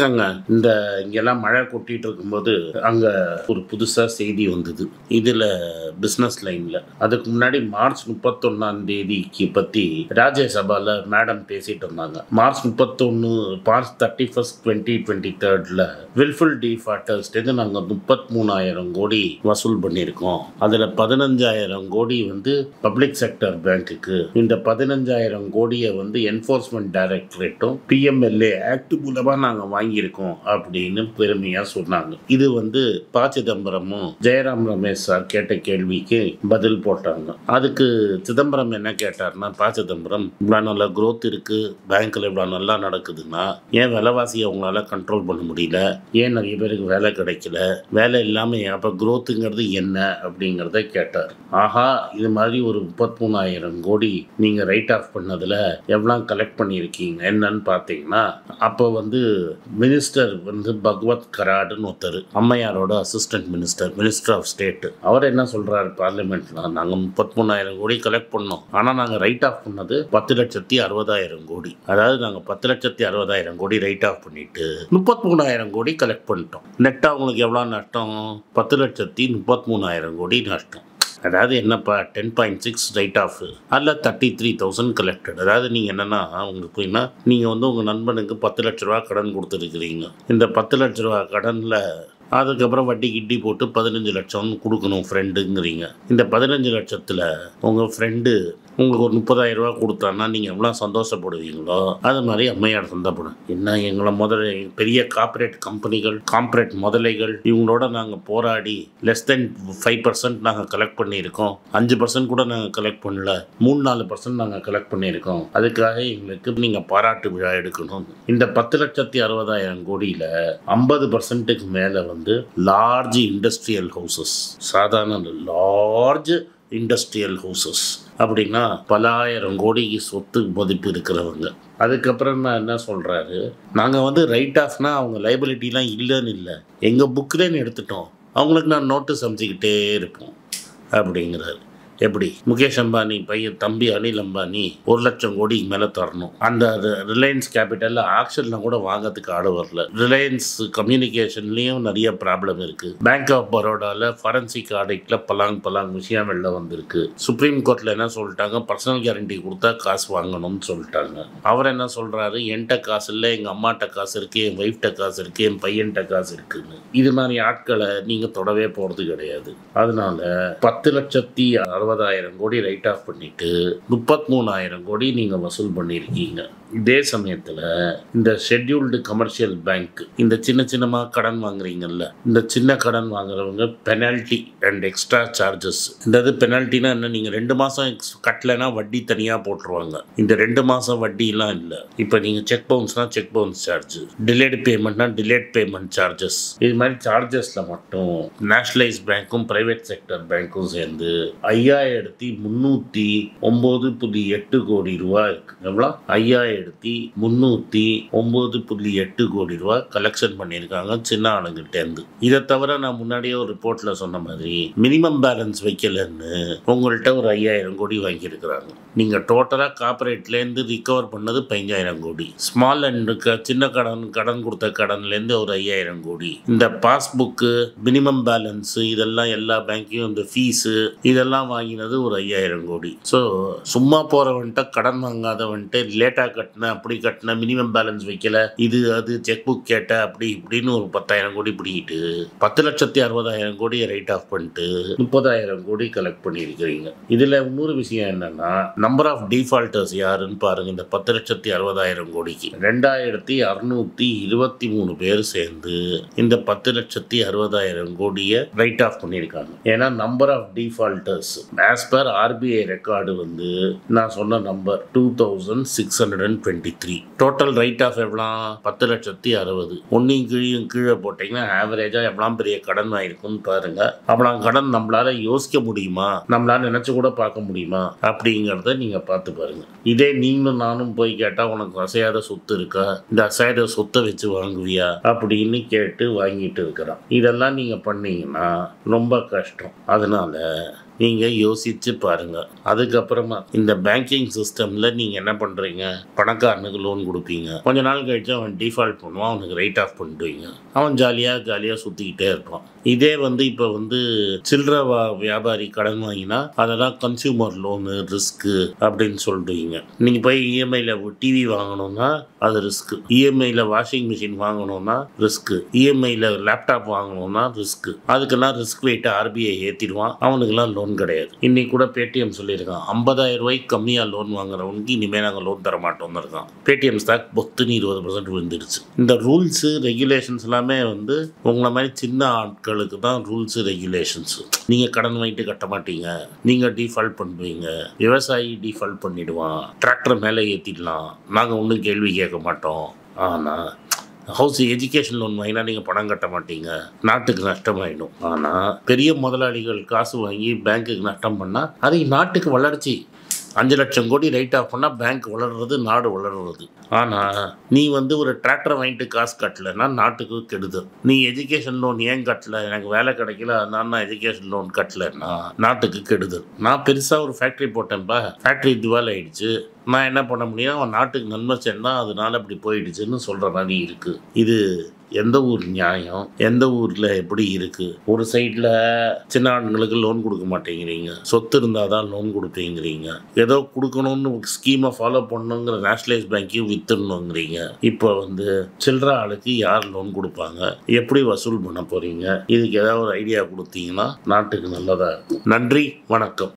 வணக்கங்க இந்த இங்கெல்லாம் மழை கொட்டிட்டு இருக்கும்போது அங்க ஒரு புதுசா செய்தி வந்தது இதுல பிசினஸ் லைன்ல அதுக்கு முன்னாடி மார்ச் முப்பத்தொன்னாம் தேதிக்கு பத்தி ராஜ்யசபால மேடம் பேசிட்டு இருந்தாங்க மார்ச் முப்பத்தொன்னு March thirty first twenty twenty தேர்ட்ல வில்ஃபுல் டிஃபால்டர்ஸ்ட்டு நாங்கள் முப்பத்தி மூணாயிரம் கோடி வசூல் பண்ணியிருக்கோம் அதில் பதினஞ்சாயிரம் கோடி வந்து பப்ளிக் செக்டர் பேங்க்குக்கு இந்த பதினஞ்சாயிரம் கோடியை வந்து என்ஃபோர்ஸ்மெண்ட் டைரக்டரேட்டும் பிஎம்எல்ஏ ஆக்ட் மூலமாக நாங்கள் வாங்கியிருக்கோம் அப்படின்னு பெருமையாக சொன்னாங்க இது வந்து ப சிதம்பரமும் ஜெயராம் ரமேஷ் சார் கேட்ட கேள்விக்கு பதில் போட்டாங்க அதுக்கு சிதம்பரம் என்ன கேட்டார்னா ப சிதம்பரம் இவ்வளோ நல்ல growth இருக்கு பேங்க்கில் இவ்வளோ நல்லா நடக்குதுன்னா ஏன் விலைவாசியை அவங்களால கண்ட்ரோல் பண்ண முடியல ஏன் நிறைய பேருக்கு வேலை கிடைக்கல வேலை இல்லாமல் அப்போ growthங்கிறது என்ன அப்படிங்கிறத கேட்டார் ஆஹா இது மாதிரி ஒரு முப்பத்தி மூணாயிரம் கோடி நீங்கள் ரைட் ஆஃப் பண்ணதில் எவ்வளோ கலெக்ட் பண்ணியிருக்கீங்க என்னன்னு பார்த்தீங்கன்னா அப்போ வந்து மினிஸ்டர் வந்து பகவத் கராடுன்னு ஒருத்தர் அம்மையாரோட assistant minister minister of state அவர் என்ன சொல்கிறாரு பார்லிமெண்ட்ல நாங்கள் முப்பத்தி மூணாயிரம் கோடி கலெக்ட் பண்ணோம் ஆனால் நாங்கள் ரைட் ஆஃப் பண்ணது பத்து லட்சத்தி அறுபதாயிரம் கோடி அதாவது நாங்கள் பத்து லட்சத்தி அறுபதாயிரம் கோடி ரைட் ஆஃப் பண்ணிட்டு முப்பத்தி மூணாயிரம் கோடி கலெக்ட் பண்ணிட்டோம் நெட்டாக உங்களுக்கு எவ்வளோ நஷ்டம் பத்து லட்சத்தி முப்பத்தி மூணாயிரம் கோடி நஷ்டம் அதாவது என்னப்பா ten point six write off அல்ல தேர்ட்டி த்ரீ தௌசண்ட் கலெக்டட் அதாவது நீங்கள் என்னென்னா உங்களுக்கு போயின்னா நீங்கள் வந்து உங்கள் நண்பனுக்கு பத்து லட்ச ரூபா கடன் கொடுத்துருக்கிறீங்க இந்த பத்து லட்ச ரூபா கடனில் அதுக்கப்புறம் வட்டி கிட்டி போட்டு பதினஞ்சு லட்சம் கொடுக்கணும் ஃப்ரெண்டுங்கிறீங்க இந்த பதினஞ்சு லட்சத்தில் உங்கள் ஃப்ரெண்டு உங்களுக்கு ஒரு முப்பதாயிரம் ரூபா கொடுத்தான்னா நீங்கள் எவ்வளோ சந்தோஷப்படுவீங்களோ அது மாதிரி அம்மையார் சந்தோஷப்படும் என்ன எங்களை முதல்ல பெரிய கார்ப்பரேட் கம்பெனிகள் கார்ப்பரேட் முதலைகள் இவங்களோட நாங்கள் போராடி லெஸ் தென் ஃபைவ் பர்சன்ட் நாங்கள் கலெக்ட் பண்ணியிருக்கோம் அஞ்சு பர்சன்ட் கூட நாங்கள் கலெக்ட் பண்ணல மூணு நாலு பர்சன்ட் நாங்கள் கலெக்ட் பண்ணியிருக்கோம் அதுக்காக எங்களுக்கு நீங்கள் பாராட்டு விழா எடுக்கணும் இந்த பத்து லட்சத்தி அறுபதாயிரம் கோடியில் ஐம்பது பர்சன்ட்டுக்கு மேலே வந்து லார்ஜ் இண்டஸ்ட்ரியல் ஹவுசஸ் சாதாரண லார்ஜ் இண்டஸ்ட்ரியல் ஹவுசஸ் அப்படின்னா பலாயிரம் கோடிக்கு சொத்து மதிப்பு இருக்கிறவங்க அதுக்கப்புறம் நான் என்ன சொல்கிறாரு நாங்கள் வந்து ரைட் ஆஃப்னா அவங்க லைபிலிட்டிலாம் இல்லைன்னு இல்லை எங்கள் புக்கிலேன்னு எடுத்துட்டோம் அவங்களுக்கு நான் நோட்டீஸ் அமைச்சிக்கிட்டே இருப்போம் அப்படிங்கிறாரு எப்படி முகேஷ் அம்பானி பையன் தம்பி அனில் அம்பானி ஒரு லட்சம் கோடிக்கு மேலே தரணும் அந்த ரிலையன்ஸ் கேபிட்டலில் ஆக்ஷனில் கூட வாங்கிறதுக்கு ஆடு வரல ரிலையன்ஸ் கம்யூனிகேஷன்லேயும் நிறைய ப்ராப்ளம் இருக்குது பேங்க் ஆஃப் பரோடாவில் ஃபாரன்சிக் ஆடிட்டில் பலாங் பலாங் விஷயம் வெளில வந்திருக்கு சுப்ரீம் கோர்ட்டில் என்ன சொல்லிட்டாங்க பர்சனல் கேரண்டி கொடுத்தா காசு வாங்கணும்னு சொல்லிட்டாங்க அவர் என்ன சொல்கிறாரு என்கிட்ட காசு இல்லை எங்கள் அம்மாட்ட காசு இருக்குது என் ஒய்ஃப்ட்ட காசு இருக்குது என் பையன்கிட்ட காசு இருக்குன்னு இது மாதிரி ஆட்களை நீங்கள் தொடவே போகிறது கிடையாது அதனால பத்து லட்சத்தி அறுபதாயிரம் கோடி ரைட் ஆஃப் பண்ணிட்டு முப்பத்தி மூணாயிரம் கோடி நீங்கள் வசூல் பண்ணியிருக்கீங்க இதே சமயத்தில் இந்த ஷெட்யூல்டு கமர்ஷியல் பேங்க் இந்த சின்ன சின்னமாக கடன் வாங்குறீங்கல்ல இந்த சின்ன கடன் வாங்குறவங்க பெனால்ட்டி அண்ட் எக்ஸ்ட்ரா சார்ஜஸ் இந்த இது பெனால்ட்டினா என்ன நீங்கள் ரெண்டு மாதம் கட்டலைன்னா வட்டி தனியாக போட்டுருவாங்க இந்த ரெண்டு மாதம் வட்டிலாம் இல்லை இப்போ நீங்கள் செக் பவுன்ஸ்னா செக் பவுன்ஸ் சார்ஜ் டிலேடு பேமெண்ட்னா டிலேட் பேமெண்ட் சார்ஜஸ் இது மாதிரி சார்ஜஸில் மட்டும் நேஷனலைஸ் பேங்க்கும் பிரைவேட் செக்டர் பேங்க்கும் சேர்ந்து ஐயாயிரத்தி முந்நூற்றி ஒம்பது புள்ளி எட்டு கோடி ரூபா இருக்கு எவ்வளோ ஐயாயிரத்தி முந்நூற்றி ஒம்பது புள்ளி எட்டு கோடி ரூபா கலெக்ஷன் பண்ணியிருக்காங்க சின்ன ஆளுங்கிட்டேருந்து இதை தவிர நான் முன்னாடியே ஒரு ரிப்போர்ட்டில் சொன்ன மாதிரி மினிமம் பேலன்ஸ் வைக்கலன்னு உங்கள்கிட்ட ஒரு ஐயாயிரம் கோடி வாங்கியிருக்கிறாங்க நீங்கள் டோட்டலாக கார்பரேட்லேருந்து ரிகவர் பண்ணது பதினஞ்சாயிரம் கோடி ஸ்மால் அண்ட் சின்ன கடன் கடன் கொடுத்த கடன்லேருந்து ஒரு ஐயாயிரம் கோடி இந்த பாஸ்புக்கு மினிமம் பேலன்ஸு இதெல்லாம் எல்லா பேங்க்கையும் இந்த ஃபீஸு இதெல்லாம் வாங்கினது ஒரு ஐயாயிரம் கோடி ஸோ சும்மா போகிறவன்ட்ட கடன் வாங்காதவன்ட்டு லேட்டாக கட்டின அப்படி கட்டின மினிமம் பேலன்ஸ் வைக்கல இது அது செக் புக் கேட்ட அப்படி இப்படின்னு ஒரு பத்தாயிரம் கோடி பிடிக்கிட்டு பத்து லட்சத்தி அறுபதாயிரம் கோடியை ரைட் ஆஃப் பண்ணிட்டு முப்பதாயிரம் கோடி கலெக்ட் பண்ணியிருக்கிறீங்க இதில் இன்னொரு விஷயம் என்னன்னா நம்பர் ஆஃப் டிஃபால்ட்டர்ஸ் யாருன்னு பாருங்க இந்த பத்து லட்சத்தி அறுபதாயிரம் கோடிக்கு ரெண்டாயிரத்தி அறுநூத்தி இருபத்தி மூணு பேர் சேர்ந்து இந்த பத்து லட்சத்தி அறுபதாயிரம் கோடியை ரைட் ஆஃப் பண்ணியிருக்காங்க ஏன்னா number of defaulters as per RBI record வந்து நான் சொன்ன number two thousand six hundred and twenty three total write off எவ்வளோ பத்து லட்சத்தி அறுபது ஒன்றையும் கீழையும் கீழே போட்டிங்கன்னா ஆவரேஜாக எவ்வளோ பெரிய கடன் ஆயிருக்குன்னு பாருங்க அவ்வளோ கடன் நம்மளால யோசிக்க முடியுமா நம்மளால நினைச்சு கூட பார்க்க முடியுமா அப்படிங்கிறத நீங்க பார்த்து பாருங்க இதே நீங்களும் நானும் போய் கேட்டா உனக்கு அசையாத சொத்து இருக்கா இந்த அசையாத சொத்தை வச்சு வாங்குவியா அப்படின்னு கேட்டு வாங்கிட்டு இருக்கிறான் இதெல்லாம் நீங்க பண்ணீங்கன்னா ரொம்ப கஷ்டம் அதனால நீங்கள் யோசிச்சு பாருங்க அதுக்கப்புறமா இந்த பேங்கிங் சிஸ்டமில் நீங்கள் என்ன பண்ணுறீங்க பணக்காரனுக்கு லோன் கொடுப்பீங்க கொஞ்ச நாள் கழிச்சு அவன் டிஃபால்ட் பண்ணுவான் அவனுக்கு ரைட் ஆஃப் பண்ணிடுவீங்க அவன் ஜாலியாக ஜாலியாக சுற்றிக்கிட்டே இருப்பான் இதே வந்து இப்போ வந்து சில்லற வா வியாபாரி கடன் வாங்கினா அதெல்லாம் கன்சியூமர் லோனு ரிஸ்க்கு அப்படின்னு சொல்லிடுவீங்க நீங்கள் போய் இஎம்ஐயில் டிவி வாங்கணும்னா அது ரிஸ்க்கு இஎம்ஐயில் வாஷிங் மிஷின் வாங்கணும்னா ரிஸ்க்கு இஎம்ஐயில் லேப்டாப் வாங்கணும்னா ரிஸ்க்கு அதுக்கெல்லாம் ரிஸ்க் வெயிட்டை ஆர்பிஐ ஏற்றிடுவான் அவனுக்கெல்லாம் லோன் கிடையாது இன்னைக்கு கூட பேடிஎம் சொல்லியிருக்கான் ஐம்பதாயிரம் ரூபாய்க்கு கம்மியாக லோன் வாங்குறவனுக்கு இனிமேல் நாங்கள் லோன் தர மாட்டோம்னு இருக்கான் பேடிஎம் ஸ்டாக் பொத்துன்னு இருபது பர்சன்ட் விழுந்துடுச்சு இந்த ரூல்ஸு ரெகுலேஷன்ஸ் எல்லாமே வந்து உங்களை மாதிரி சின்ன ஆட்களுக்கு தான் ரூல்ஸு ரெகுலேஷன்ஸ் நீங்கள் கடன் வாங்கிட்டு கட்ட மாட்டீங்க நீங்கள் டிஃபால்ட் பண்ணுவீங்க விவசாயி டிஃபால்ட் பண்ணிடுவான் டிராக்டர் மேலே ஏற்றிடலாம் நாங்கள் ஒன்றும் கேள்வி கேட்க மாட்டோம் ஆனால் ஹவுஸ் எஜுகேஷன் லோன் வாங்கினா நீங்கள் பணம் கட்ட மாட்டீங்க நாட்டுக்கு நஷ்டமாயிடும் ஆனால் பெரிய முதலாளிகள் காசு வாங்கி பேங்க்குக்கு நஷ்டம் பண்ணால் அது நாட்டுக்கு வளர்ச்சி அஞ்சு லட்சம் கோடி ரைட் ஆஃப் பண்ணால் பேங்க் வளர்றது நாடு வளர்றது ஆனால் நீ வந்து ஒரு டிராக்டர் வாங்கிட்டு காசு கட்டலைன்னா நாட்டுக்கு கெடுதல் நீ எஜுகேஷன் லோன் ஏன் கட்டல எனக்கு வேலை கிடைக்கல அதனால நான் எஜுகேஷன் லோன் கட்டலைன்னா நாட்டுக்கு கெடுதல் நான் பெருசாக ஒரு ஃபேக்ட்ரி போட்டேன்ப்பா ஃபேக்ட்ரி திவால் ஆயிடுச்சு நான் என்ன பண்ண முடியும் அவன் நாட்டுக்கு நன்மை சென்னா அதனால அப்படி போயிடுச்சுன்னு சொல்கிற மாதிரி இருக்குது இது எந்த ஊர் நியாயம் எந்த ஊரில் எப்படி இருக்குது ஒரு சைடில் சின்ன ஆண்களுக்கு லோன் கொடுக்க மாட்டேங்கிறீங்க சொத்து இருந்தால் தான் லோன் கொடுப்பீங்கிறீங்க ஏதோ கொடுக்கணும்னு ஸ்கீமை ஃபாலோ பண்ணணுங்கிற நேஷனலைஸ் பேங்க்கையும் வித்துடணுங்கிறீங்க இப்போ வந்து சில்லற ஆளுக்கு யார் லோன் கொடுப்பாங்க எப்படி வசூல் பண்ண போகிறீங்க இதுக்கு ஏதாவது ஒரு ஐடியா கொடுத்தீங்கன்னா நாட்டுக்கு நல்லதாக இருக்கும் நன்றி வணக்கம்